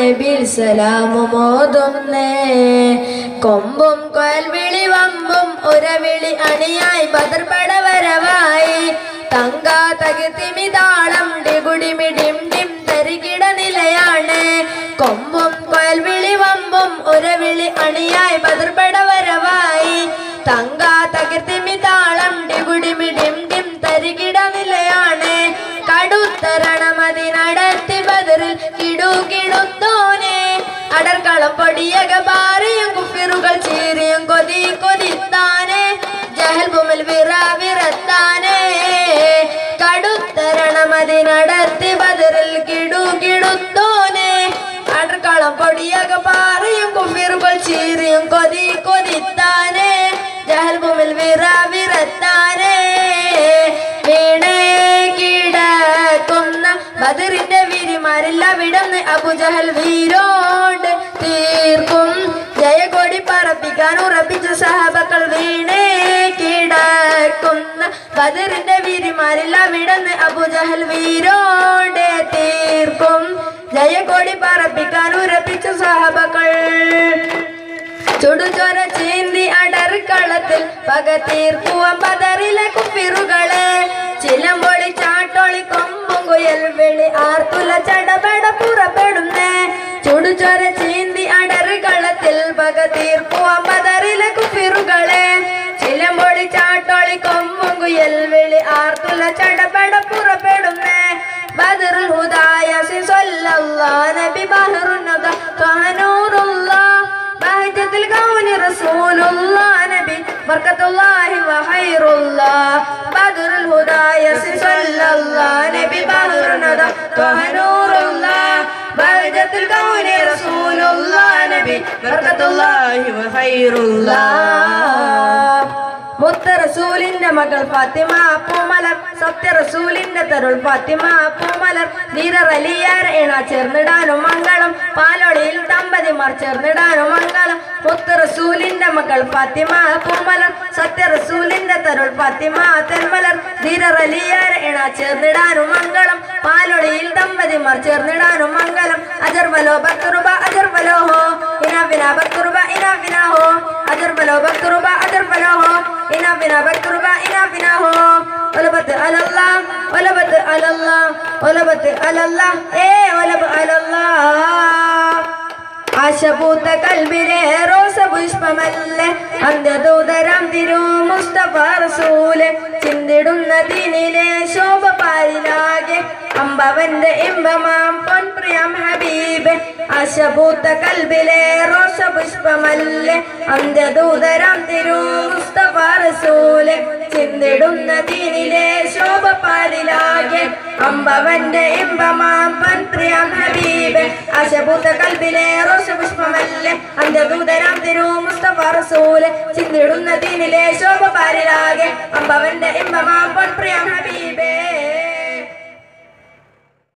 നബിൽ സലാമുമോതുന്നേ കൊമ്പും കൊയൽവിളി വമ്പും ഉരവിളി അണിയായി ബദർപട വരവായി തങ്ക തകിത്തിമിതാളം ഡിഗുടിമിടിം ഡിം തരികിട നിലയാണ് കൊമ്പും കൊയൽവിളി വമ്പും ഉരവിളി അണിയായി ബദർപട വരവായി തങ്ക തകിത്തിമിതാളം ഡിഗുടിമിടിം ഡിം തരികിട നിലയാണ് കടുത്തരണമതി നടത്തി ബദറിൽ കിടുകിടുത്തോനെ അടർക്കളം പൊടിയക പാറിയും കുഫിറുകൾ ചീറിയും കൊതി കൊതിത്താനെ ജഹൽ ഭൂമിൽ വിറ വിറത്താനെ കടുത്തരണമതി നടത്തി ബദറിൽ കിടുകിടുത്തോനെ അടർക്കളം പൊടിയക പാറിയും കുഫിറുകൾ ചീറിയും കൊതി കൊതിത്താനെ ജഹൽ ഭൂമിൽ വിറ വിറത്താനെ വീണേ കിടക്കുന്ന ബദറിന്റെ വീരിമാരില്ല വിടന്ന് അബുജഹൽ വീരോണ്ട് തീർക്കും ജയകൊടി പറപ്പിക്കാൻ ഉറപ്പിച്ച സഹബക്കൾ വീണേ കിടക്കുന്ന ബദറിന്റെ വീരിമാരില്ല വിടന്ന് അബുജഹൽ വീരോണ്ട് തീർക്കും ജയകൊടി പറപ്പിക്കാൻ ഉറപ്പിച്ച സഹബക്കൾ ചുടുചൊര ചീന്തി അടർക്കളത്തിൽ പക തീർക്കുവാൻ ബദറിലെ കുപ്പിറുകളെ ചിലമ്പൊളി ചാട്ടൊളി കൊമ്പും കുയൽ വിളി ആർത്തുല ചടപട പുറപ്പെടുന്നേ ചുടുചൊര ചീന്തി അടർക്കളത്തിൽ പക തീർക്കുവാൻ ബദറിലെ കുപ്പിറുകളെ ചിലമ്പൊളി ചാട്ടൊളി കൊമ്പും കുയൽ വിളി ആർത്തുല ചടപട പുറപ്പെടുന്നേ ബദറുൽ ഹുദായ സല്ലല്ലാഹു നബി ബഹറുന്നത തഹനൂറുല്ലാഹ് بهجة الكون رسول الله نبي بركة الله وخير الله بدر الهدى يسر صلى الله نبي بحر ندى طه نور الله بهجة الكون رسول الله نبي بركة الله وخير الله മുത്ത റസൂലിന്റെ മകൾ ഫാത്തിമ പൂമലർ സത്യ റസൂലിന്റെ തരുൾ ഫാത്തിമ പൂമലർ ധീരറലിയാർ ഇണ ചേർന്നിടാനും മംഗളം പാലൊളിയിൽ ദമ്പതിമാർ ചേർന്നിടാനും മംഗളം മുത്ത റസൂലിന്റെ മകൾ ഫാത്തിമ പൂമലർ സത്യ റസൂലിന്റെ തരുൾ ഫാത്തിമ തെന്മലർ ധീരറലിയാർ ഇണ ചേർന്നിടാനും മംഗളം പാലൊളിയിൽ ദമ്പതിമാർ ചേർന്നിടാനും മംഗളം അജർവലോ ഭക്തറുബ അജർവലോഹോ ഇനാവിന ഭക്തറുബ ഇനാവിനാഹോ അജർവലോ ഭക്തറുബ അജർവലോഹോ ഇനാവിന ഭക്തറുബ ഇനാവിനാഹോ ഒലബത്ത് അലല്ലാ ഒലബത്ത് അലല്ലാ ഒലബത്ത് അലല്ലാ ഏ ഒലബ് അലല്ലാ ആശപൂത്ത കൽബിലെ റോസ പുഷ്പമല്ലേ അന്ത്യദൂതരം തിരു മുസ്തഫ റസൂല് ചിന്തിടുന്ന ദിനിലെ ശോഭ പാരിലാകെ അമ്പവന്റെ ഇമ്പമാം പൊൻപ്രിയം ഹബീബ് ആശപൂത്ത കൽബിലെ റോസ പുഷ്പമല്ലേ അന്ത്യദൂതരം തിരു മുസ്തഫ റസൂല് ചിന്തിടുന്ന ദിനിലെ ശോഭ പാരിലാകെ അമ്പവന്റെ ഇമ്പമാം പൊൻപ്രിയം ഹബീബ് ആശപൂത്ത കൽബിലെ റോഷപുഷ്പമല്ലേ അന്ത്യദൂതരാം തിരു മുസ്തഫ റസൂല് ചിന്തിടുന്ന ദീനിലെ ശോഭ പാരിലാകെ അമ്പവന്റെ ഇമ്പമാം പൊൻപ്രിയം ഹബീബേ